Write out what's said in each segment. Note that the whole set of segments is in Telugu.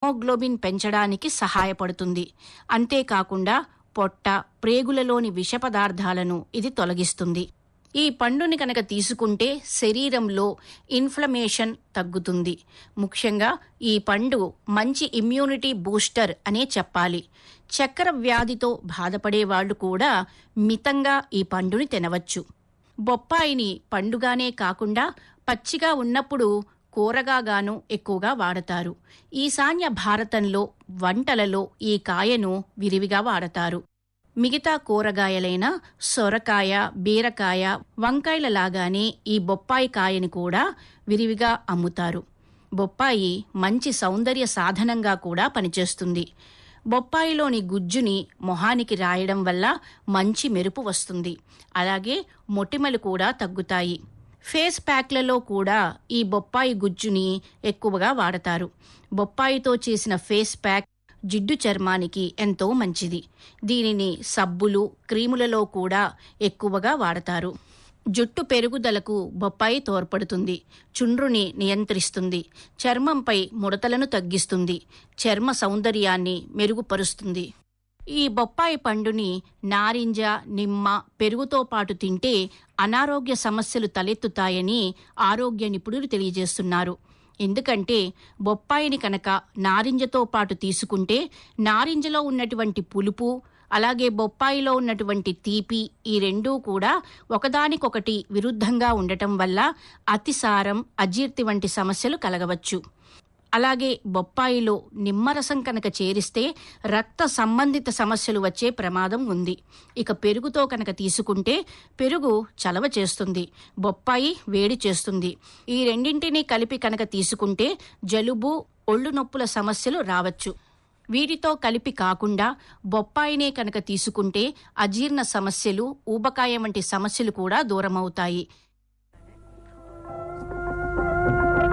హిమోగ్లోబిన్ పెంచడానికి సహాయపడుతుంది అంతేకాకుండా పొట్ట ప్రేగులలోని విష పదార్థాలను ఇది తొలగిస్తుంది ఈ పండుని కనుక తీసుకుంటే శరీరంలో ఇన్ఫ్లమేషన్ తగ్గుతుంది ముఖ్యంగా ఈ పండు మంచి ఇమ్యూనిటీ బూస్టర్ అనే చెప్పాలి చక్కెర వ్యాధితో బాధపడే వాళ్ళు కూడా మితంగా ఈ పండుని తినవచ్చు బొప్పాయిని పండుగానే కాకుండా పచ్చిగా ఉన్నప్పుడు కూరగాగాను ఎక్కువగా వాడతారు ఈశాన్య భారతంలో వంటలలో ఈ కాయను విరివిగా వాడతారు మిగతా కూరగాయలైన సొరకాయ బీరకాయ వంకాయల లాగానే ఈ బొప్పాయి కాయని కూడా విరివిగా అమ్ముతారు బొప్పాయి మంచి సౌందర్య సాధనంగా కూడా పనిచేస్తుంది బొప్పాయిలోని గుజ్జుని మొహానికి రాయడం వల్ల మంచి మెరుపు వస్తుంది అలాగే మొటిమలు కూడా తగ్గుతాయి ఫేస్ ప్యాక్లలో కూడా ఈ బొప్పాయి గుజ్జుని ఎక్కువగా వాడతారు బొప్పాయితో చేసిన ఫేస్ ప్యాక్ జిడ్డు చర్మానికి ఎంతో మంచిది దీనిని సబ్బులు క్రీములలో కూడా ఎక్కువగా వాడతారు జుట్టు పెరుగుదలకు బొప్పాయి తోడ్పడుతుంది చుండ్రుని నియంత్రిస్తుంది చర్మంపై ముడతలను తగ్గిస్తుంది చర్మ సౌందర్యాన్ని మెరుగుపరుస్తుంది ఈ బొప్పాయి పండుని నారింజ నిమ్మ పెరుగుతో పాటు తింటే అనారోగ్య సమస్యలు తలెత్తుతాయని ఆరోగ్య నిపుణులు తెలియజేస్తున్నారు ఎందుకంటే బొప్పాయిని కనుక నారింజతో పాటు తీసుకుంటే నారింజలో ఉన్నటువంటి పులుపు అలాగే బొప్పాయిలో ఉన్నటువంటి తీపి ఈ రెండూ కూడా ఒకదానికొకటి విరుద్ధంగా ఉండటం వల్ల అతిసారం అజీర్తి వంటి సమస్యలు కలగవచ్చు అలాగే బొప్పాయిలో నిమ్మరసం కనుక చేరిస్తే రక్త సంబంధిత సమస్యలు వచ్చే ప్రమాదం ఉంది ఇక పెరుగుతో కనుక తీసుకుంటే పెరుగు చలవ చేస్తుంది బొప్పాయి వేడి చేస్తుంది ఈ రెండింటినీ కలిపి కనుక తీసుకుంటే జలుబు ఒళ్ళు నొప్పుల సమస్యలు రావచ్చు వీటితో కలిపి కాకుండా బొప్పాయినే కనుక తీసుకుంటే అజీర్ణ సమస్యలు ఊబకాయం వంటి సమస్యలు కూడా దూరమవుతాయి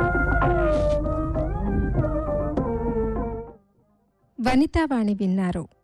వనితావాణి విన్నారు